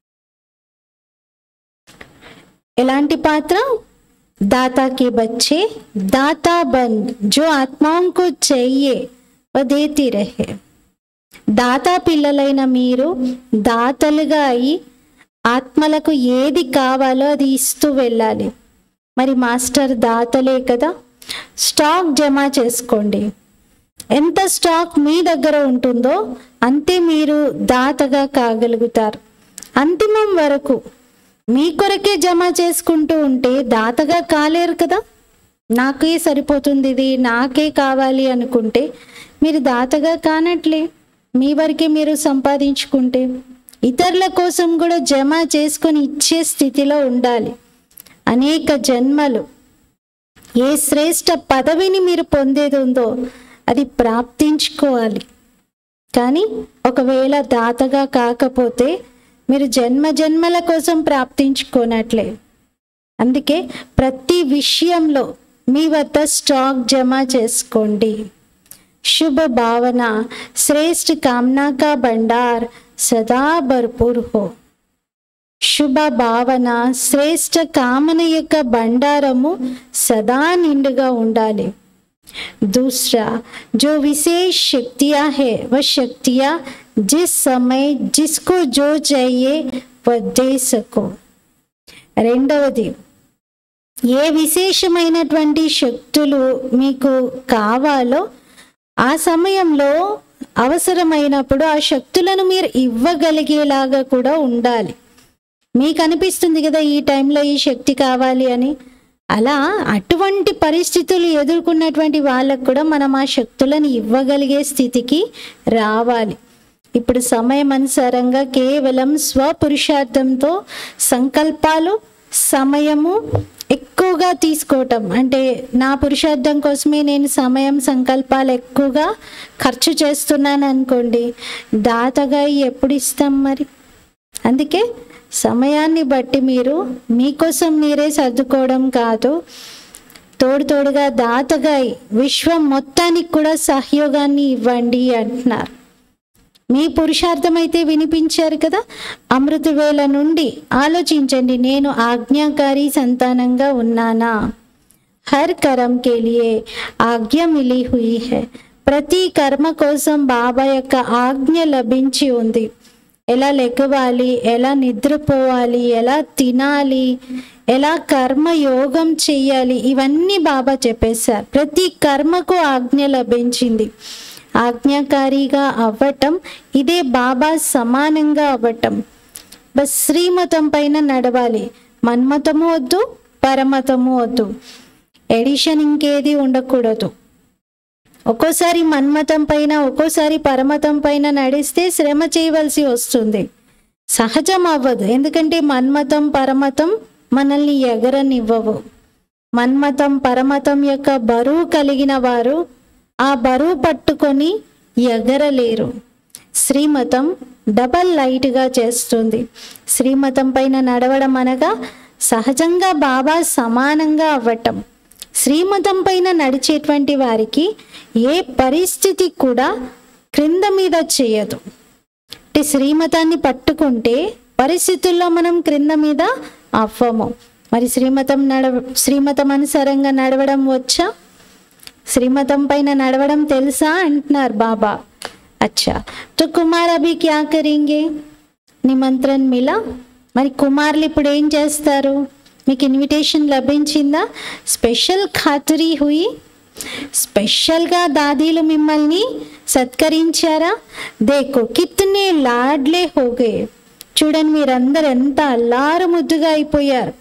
ఎలాంటి పాత్ర दाता के बच्चे दाता बन जो आत्माओं को चाहिए वह देती रहे దాతా పిల్లలైన మీరు దాతలుగా అయి ఆత్మలకు ఏది కావాలో అది ఇస్తూ వెళ్ళాలి మరి మాస్టర్ దాతలే కదా స్టాక్ జమ చేసుకోండి ఎంత స్టాక్ మీ దగ్గర ఉంటుందో అంతే మీరు దాతగా కాగలుగుతారు అంతిమం వరకు మీ కొరకే జమ చేసుకుంటూ ఉంటే దాతగా కాలేరు కదా నాకే సరిపోతుంది ఇది నాకే కావాలి అనుకుంటే మీరు దాతగా కానట్లే మీ వరకే మీరు సంపాదించుకుంటే ఇతరుల కోసం కూడా జమ చేసుకొని ఇచ్చే స్థితిలో ఉండాలి అనేక జన్మలు ఏ శ్రేష్ట పదవిని మీరు పొందేది ఉందో అది ప్రాప్తించుకోవాలి కానీ ఒకవేళ దాతగా కాకపోతే మీరు జన్మ జన్మల కోసం ప్రాప్తించుకోనట్లే అందుకే ప్రతి విషయంలో మీ వద్ద స్టాక్ జమ చేసుకోండి शुभ भावना श्रेष्ठ कामना का भंडार सदा भरपूर हो శుభ భావన శ్రేష్ట కామన యొక్క బండారము సదా నిండుగా ఉండాలి दूसरा जो विशेष शक्तियां है वह शक्तियां जिस समय जिसको जो चाहिए वह दे सको రెండవది ఏ విశేషమైనటువంటి శక్తులు మీకు కావాలో ఆ సమయంలో అవసరమైనప్పుడు ఆ శక్తులను మీరు ఇవ్వగలిగేలాగా కూడా ఉండాలి మీకు అనిపిస్తుంది కదా ఈ టైంలో ఈ శక్తి కావాలి అని అలా అటువంటి పరిస్థితులు ఎదుర్కొన్నటువంటి వాళ్ళకు కూడా మనం ఆ శక్తులను ఇవ్వగలిగే స్థితికి రావాలి ఇప్పుడు సమయం అనుసారంగా కేవలం స్వపురుషార్థంతో సంకల్పాలు సమయము ఎక్కువగా తీసుకోవటం అంటే నా పురుషార్థం కోసమే నేను సమయం సంకల్పాలు ఎక్కువగా ఖర్చు చేస్తున్నాను అనుకోండి దాతగా ఎప్పుడు ఇస్తాం మరి అందుకే సమయాన్ని బట్టి మీరు మీకోసం మీరే సర్దుకోవడం కాదు తోడు తోడుగా దాతగా అయి విశ్వం మొత్తానికి కూడా సహయోగాన్ని ఇవ్వండి అంటున్నారు మీ పురుషార్థం అయితే వినిపించారు కదా అమృతవేళ నుండి ఆలోచించండి నేను ఆజ్ఞాకారి సంతానంగా ఉన్నానా హర్ కరం కే లియే ఆజ్ఞ మిలి హుయి హై ప్రతి కర్మ కోసం బాబా యొక్క ఆజ్ఞ లభించి ఉంది ఎలా లెగవాలి ఎలా నిద్రపోవాలి ఎలా తినాలి ఎలా కర్మ యోగం చెయ్యాలి ఇవన్నీ బాబా చెప్పేశారు ప్రతి కర్మకు ఆజ్ఞ లభించింది ఆజ్ఞాకారిగా అవ్వటం ఇదే బాబా సమానంగా అవ్వటం బస్ శ్రీమతం పైన నడవాలి మన్మతము వద్దు పరమతము వద్దు ఎడిషన్ ఇంకేది ఉండకూడదు ఒక్కోసారి మన్మతం పైన ఒక్కోసారి పరమతం పైన నడిస్తే శ్రమ చేయవలసి వస్తుంది సహజం అవ్వదు ఎందుకంటే మన్మతం పరమతం మనల్ని ఎగరనివ్వవు మన్మతం పరమతం యొక్క బరువు కలిగిన వారు ఆ బరువు పట్టుకొని ఎగరలేరు శ్రీమతం డబల్ లైట్గా చేస్తుంది శ్రీమతం పైన నడవడం అనగా సహజంగా బాబా సమానంగా అవ్వటం శ్రీమతం పైన నడిచేటువంటి వారికి ఏ పరిస్థితి కూడా క్రింద మీద చేయదు అంటే శ్రీమతాన్ని పట్టుకుంటే పరిస్థితుల్లో మనం క్రింద మీద అవ్వము మరి శ్రీమతం నడవ శ్రీమతం అనుసారంగా నడవడం వచ్చా శ్రీమతం పైన నడవడం తెలుసా అంటున్నారు బాబా అచ్చా తో కుమార్ అభి క్యా కరింగే నిమంత్రణ మిలా మరి కుమారులు ఇప్పుడు ఏం చేస్తారు మీకు ఇన్విటేషన్ లభించిందా స్పెషల్ ఖాతరీ హుయి స్పెషల్గా దాదీలు మిమ్మల్ని సత్కరించారా దేకో కిత్నే లాడ్లే హోగే చూడండి మీరందరూ ఎంత అల్లారు ముద్దుగా అయిపోయారు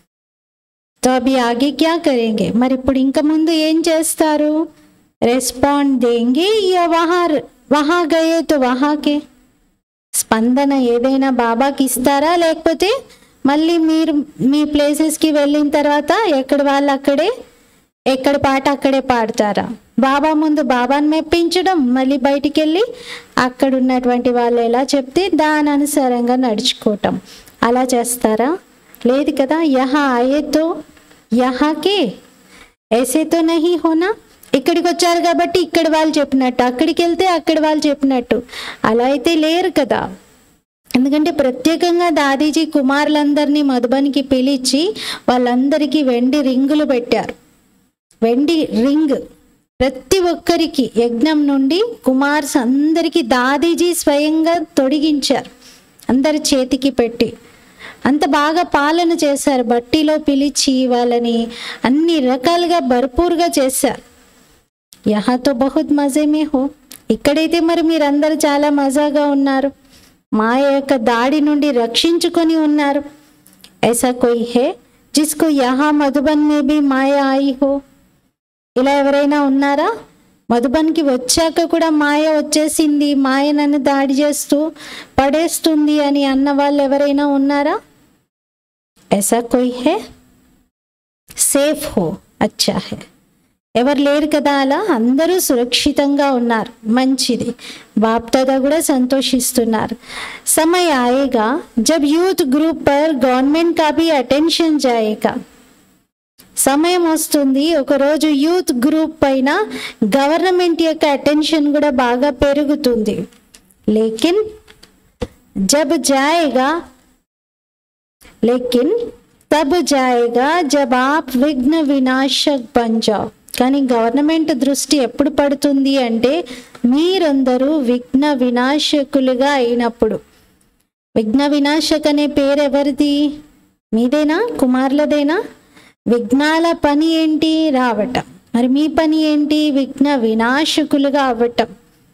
తో అభి ఆగే క్యా కరేంగే మరి ఇప్పుడు ఇంకా ముందు ఏం చేస్తారు రెస్పాండ్ దేంగే యా వహా వహా గయే తో వహాకే స్పందన ఏదైనా బాబాకి ఇస్తారా లేకపోతే మళ్ళీ మీరు మీ ప్లేసెస్కి వెళ్ళిన తర్వాత ఎక్కడ వాళ్ళు అక్కడే ఎక్కడ పాట అక్కడే పాడతారా బాబా ముందు బాబాని మెప్పించడం మళ్ళీ బయటికి వెళ్ళి అక్కడ ఉన్నటువంటి వాళ్ళు ఎలా చెప్తే దాని అనుసారంగా నడుచుకోవటం అలా చేస్తారా లేదు కదా యహా ఆయేతో యహాకే ఏసేతో నహి హోనా ఇక్కడికి వచ్చారు కాబట్టి ఇక్కడ వాళ్ళు చెప్పినట్టు అక్కడికి వెళ్తే అక్కడ వాళ్ళు చెప్పినట్టు అలా అయితే లేరు కదా ఎందుకంటే ప్రత్యేకంగా దాదీజీ కుమారులందరినీ మధుబనికి పిలిచి వాళ్ళందరికీ వెండి రింగులు పెట్టారు వెండి రింగ్ ప్రతి ఒక్కరికి యజ్ఞం నుండి కుమార్స్ అందరికీ దాదీజీ స్వయంగా తొడిగించారు అందరి చేతికి పెట్టి అంత బాగా పాలన చేశారు బట్టిలో పిలిచి వాళ్ళని అన్ని రకాలుగా భర్పూర్గా చేశారు యహాతో బహుత్ మజే మే హో ఇక్కడైతే మరి మీరందరూ చాలా మజాగా ఉన్నారు మాయ యొక్క దాడి నుండి రక్షించుకొని ఉన్నారు ऐसा कोई है जिसको यहाँ मधुबन में भी మాయ आई हो ఇలా ఎవరైనా ఉన్నారా మధుబన్కి వచ్చాక కూడా మాయ వచ్చేసింది మాయ నన్ను దాడి చేస్తూ పడేస్తుంది అని అన్న వాళ్ళు ఎవరైనా ఉన్నారా ऐसा कोई है సేఫ్ హో అచ్చా హే ఎవరు లేరు కదా అలా అందరూ సురక్షితంగా ఉన్నారు మంచిది బాప్దాదా కూడా సంతోషిస్తున్నారు సమయ ఆయేగా జబ్ యూత్ గ్రూప్ పర్ గవర్నమెంట్ కా భీ అటెన్షన్ జాయేగా సమయం వస్తుంది ఒకరోజు యూత్ గ్రూప్ పైన గవర్నమెంట్ యొక్క అటెన్షన్ కూడా బాగా పెరుగుతుంది లేకిన్ జబ్ జాయేగా लेकिन तब जाएगा जब आप విఘ్న వినాశక్ బన్ జాओ కానీ గవర్నమెంట్ దృష్టి ఎప్పుడు పడుతుంది అంటే మీరందరూ విఘ్న వినాశకులుగా అయినప్పుడు విఘ్న వినాశక్ అనే పేరు ఎవరిది మీదేనా కుమారులదేనా విఘ్నాల పని ఏంటి రావటం మరి మీ పని ఏంటి విఘ్న వినాశకులుగా అవ్వటం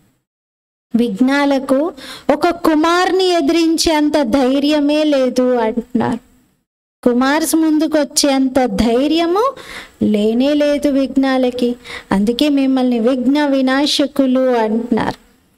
విఘ్నాలకు ఒక కుమార్ని ఎదిరించేంత ధైర్యమే లేదు అంటున్నారు కుమార్స్ ముందుకు వచ్చేంత ధైర్యము లేనే లేదు విఘ్నాలకి అందుకే మిమ్మల్ని విఘ్న వినాశకులు అంటున్నారు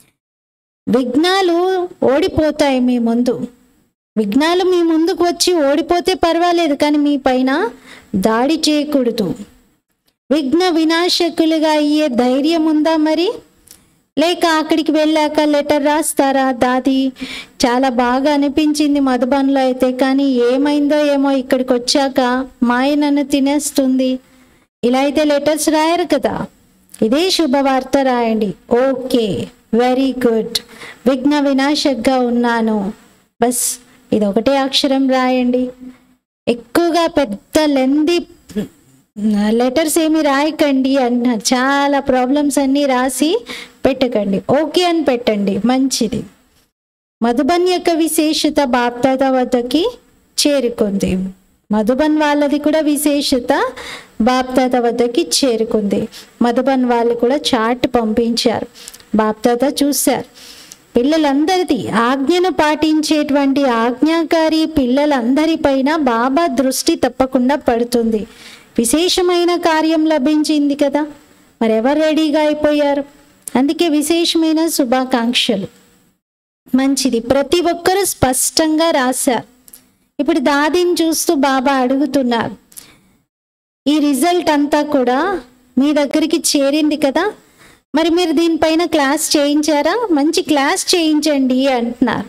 విఘ్నాలు ఓడిపోతాయి మీ ముందు విఘ్నాలు మీ ముందుకు వచ్చి ఓడిపోతే పర్వాలేదు కానీ మీ పైన దాడి చేయకూడదు విఘ్న వినాశకులుగా అయ్యే ధైర్యం ఉందా మరి లేక అక్కడికి వెళ్ళాక లెటర్ రాస్తారా దాది చాలా బాగా అనిపించింది మధుబన్లో అయితే కానీ ఏమైందో ఏమో ఇక్కడికి వచ్చాక మాయ నన్ను తినేస్తుంది ఇలా అయితే లెటర్స్ రాయరు కదా ఇదే శుభవార్త రాయండి ఓకే వెరీ గుడ్ విఘ్న వినాశక్గా ఉన్నాను బస్ ఇది ఒకటే అక్షరం రాయండి ఎక్కువగా పెద్ద లెంది లెటర్స్ ఏమి రాయకండి అన్న చాలా ప్రాబ్లమ్స్ అన్నీ రాసి పెట్టకండి ఓకే అని పెట్టండి మంచిది మధుబన్ యొక్క విశేషత బాప్దాద వద్దకి చేరుకుంది మధుబన్ వాళ్ళది కూడా విశేషత బాప్దాద వద్దకి చేరుకుంది మధుబన్ వాళ్ళు కూడా చాట్ పంపించారు బాప్దాద చూశారు పిల్లలందరిది ఆజ్ఞను పాటించేటువంటి ఆజ్ఞాకారి పిల్లలందరిపైన బాబా దృష్టి తప్పకుండా పడుతుంది విశేషమైన కార్యం లభించింది కదా మరెవరు రెడీగా అయిపోయారు అందుకే విశేషమైన శుభాకాంక్షలు మంచిది ప్రతి ఒక్కరూ స్పష్టంగా రాశారు ఇప్పుడు దాదిని చూస్తూ బాబా అడుగుతున్నారు ఈ రిజల్ట్ అంతా కూడా మీ దగ్గరికి చేరింది కదా మరి మీరు దీనిపైన క్లాస్ చేయించారా మంచి క్లాస్ చేయించండి అంటున్నారు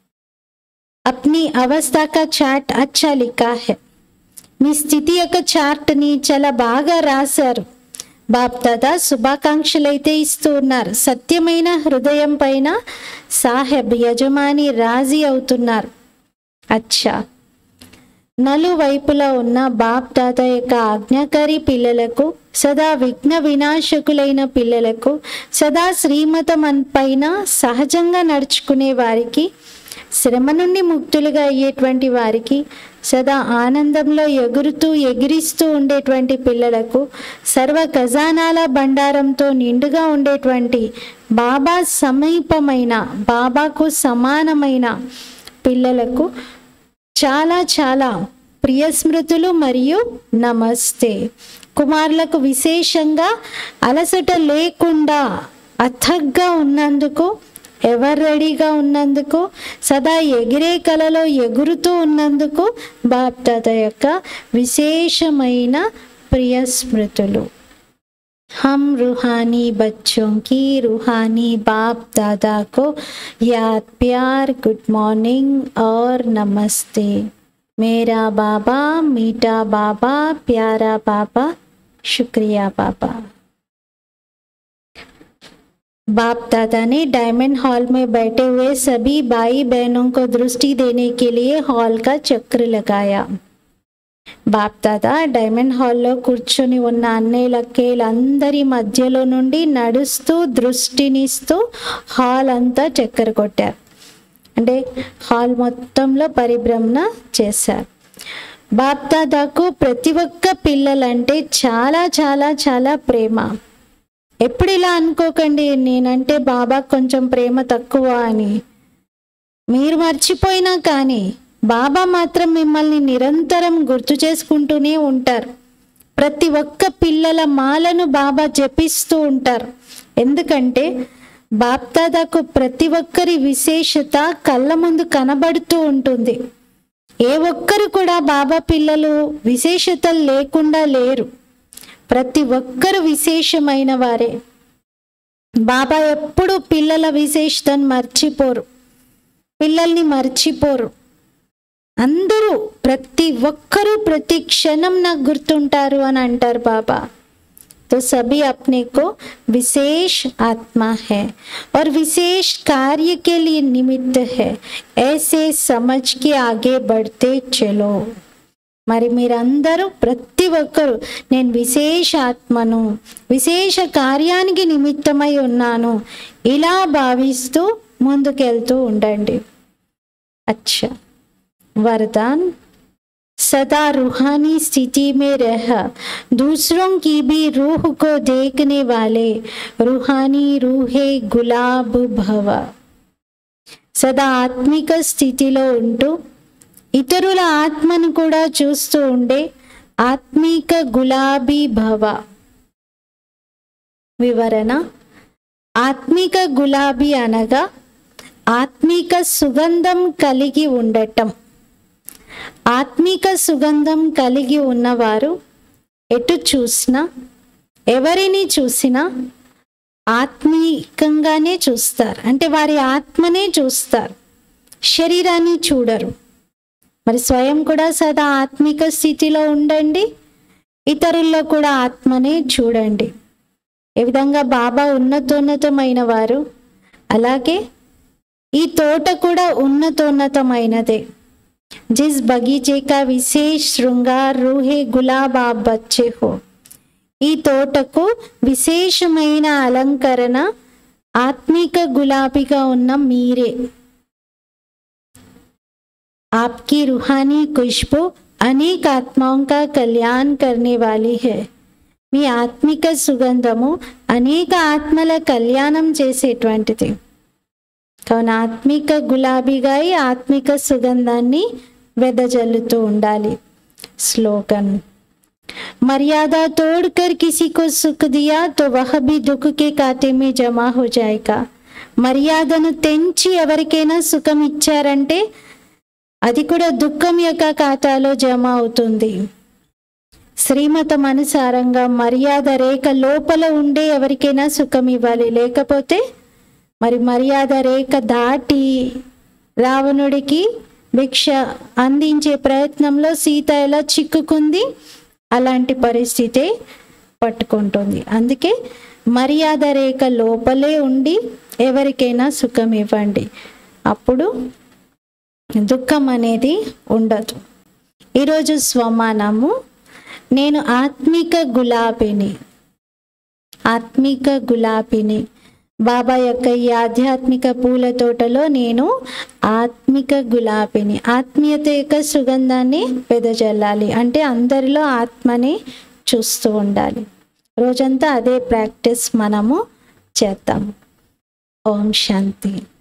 అప్ని అవస్థ కా చాట్ అచ్చా లిఖా హై మీ స్థితి యొక్క చార్ట్ని చాలా బాగా రాశారు బాప్దాదా శుభాకాంక్షలు అయితే ఇస్తూ ఉన్నారు సత్యమైన హృదయం పైన సాహెబ్ యజమాని రాజీ అవుతున్నారు అచ్చా నలువైపులా ఉన్న బాప్ తాత యొక్క ఆజ్ఞాకారి పిల్లలకు సదా విఘ్న వినాశకులైన పిల్లలకు సదా శ్రీమతం అన్- పైన సహజంగా నడుచుకునే వారికి శ్రమ నుండి ముక్తులుగా అయ్యేటువంటి వారికి సదా ఆనందంలో ఎగురుతూ ఎగిరిస్తూ ఉండేటువంటి పిల్లలకు సర్వ ఖజానాల బండారంతో నిండుగా ఉండేటువంటి బాబా సమీపమైన బాబాకు సమానమైన పిల్లలకు చాలా చాలా ప్రియ స్మృతులు మరియు నమస్తే కుమారులకు విశేషంగా అలసట లేకుండా అథగ్గా ఉన్నందుకు ఎవరు రెడీగా ఉన్నందుకు సదా ఎగిరే కలలో ఎగురుతూ ఉన్నందుకు బాప్దాద యొక్క విశేషమైన ప్రియ స్మృతులు हम रूहानी बच्चों की रूहानी बाप दादा को याद प्यार गुड मॉर्निंग और नमस्ते मेरा बाबा मीठा बाबा प्यारा बाबा शुक्रिया बाबा बाप दादा ने डायमंड हॉल में बैठे हुए सभी भाई बहनों को दृष्टि देने के लिए हॉल का चक्र लगाया బాప్ తాత డైమండ్ హాల్లో కూర్చొని ఉన్న అన్నయ్యలక్కేలందరి మధ్యలో నుండి నడుస్తూ దృష్టినిస్తూ హాల్ అంతా చక్కెర కొట్టారు అంటే హాల్ మొత్తంలో పరిభ్రమణ చేశారు బాప్ తాతకు ప్రతి ఒక్క పిల్లలంటే చాలా చాలా చాలా ప్రేమ ఎప్పుడు ఇలా అనుకోకండి నేనంటే బాబా కొంచెం ప్రేమ తక్కువ అని మీరు మర్చిపోయినా కానీ బాబా మాత్రం మిమ్మల్ని నిరంతరం గుర్తు చేసుకుంటూనే ఉంటారు ప్రతి ఒక్క పిల్లల మాలను బాబా జపిస్తూ ఉంటారు ఎందుకంటే బాప్దాదాకు ప్రతి ఒక్కరి విశేషత కళ్ళ ముందు కనబడుతూ ఉంటుంది ఏ ఒక్కరు కూడా బాబా పిల్లలు విశేషతలు లేకుండా లేరు ప్రతి ఒక్కరు విశేషమైన వారే బాబా ఎప్పుడు పిల్లల విశేషతను మర్చిపోరు పిల్లల్ని మర్చిపోరు అందరూ ప్రతి ఒక్కరూ ప్రతి క్షణం నాకు గుర్తుంటారు అని అంటారు బాబా तो सभी अपने को विशेष आत्मा है और विशेष कार्य के लिए निमित्त है ऐसे समझ के आगे बढ़ते चलो మరి మీరందరూ ప్రతి ఒక్కరు నేను విశేష ఆత్మను విశేష కార్యానికి నిమిత్తమై ఉన్నాను ఇలా భావిస్తూ ముందుకెళ్తూ ఉండండి అచ్చా वरदान सदा रूहानी स्थिति में रह दूसरों की भी रूह को देखने वाले रूहानी रूहे गुलाब भव సదా ఆత్మిక స్థితిలో ఉంటూ ఇతరుల ఆత్మను కూడా చూస్తూ ఉండే ఆత్మిక గులాబీ భవ వివరణ ఆత్మిక గులాబీ అనగా ఆత్మిక సుగంధం కలిగి ఉండటం ఆత్మిక సుగంధం కలిగి ఉన్నవారు ఎటు చూసినా ఎవరిని చూసినా ఆత్మీకంగానే చూస్తారు అంటే వారి ఆత్మనే చూస్తారు శరీరాన్ని చూడరు మరి స్వయం కూడా సదా ఆత్మిక స్థితిలో ఉండండి ఇతరుల్లో కూడా ఆత్మనే చూడండి ఏ విధంగా బాబా ఉన్నతోన్నతమైన వారు అలాగే ఈ తోట కూడా ఉన్నతోన్నతమైనదే जिस बगीचे का विशेष श्रृंगार रूहे गुलाब आप बच्चे हो ఈ తోటకు విశేషమైన అలంకరణ ఆత్మిక గులాబీగా ఉన్న మీరే आपकी रूहानी खुशबू अनेक आत्माओं का कल्याण करने वाली है మీ ఆత్మిక సుగంధము అనేక ఆత్మల కళ్యాణం చేసేటువంటిది కావున ఆత్మిక గులాబీగా ఈ ఆత్మిక సుగంధాన్ని వెదజల్లుతూ ఉండాలి స్లోగన్ मर्यादा तोड़कर किसी को सुख दिया तो वह भी दुख के खाते में जमा हो जाएगा మర్యాదను తెంచి ఎవరికైనా సుఖం ఇచ్చారంటే అది కూడా దుఃఖం యొక్క ఖాతాలో జమ అవుతుంది శ్రీమతం అనుసారంగా మర్యాద రేఖ లోపల ఉండే ఎవరికైనా సుఖం ఇవ్వాలి లేకపోతే మరి మర్యాద రేఖ దాటి రావణుడికి భిక్ష అందించే ప్రయత్నంలో సీత ఎలా చిక్కుకుంది అలాంటి పరిస్థితే పట్టుకుంటుంది అందుకే మర్యాద రేఖ లోపలే ఉండి ఎవరికైనా సుఖం ఇవ్వండి అప్పుడు దుఃఖం అనేది ఉండదు ఈరోజు స్వమానము నేను ఆత్మిక గులాబీని ఆత్మిక గులాబీని బాబా యొక్క ఈ ఆధ్యాత్మిక పూల తోటలో నేను ఆత్మిక గులాబీని ఆత్మీయత యొక్క సుగంధాన్ని వెదజల్లాలి అంటే అందరిలో ఆత్మని చూస్తూ ఉండాలి రోజంతా అదే ప్రాక్టీస్ మనము చేద్దాము ఓం శాంతి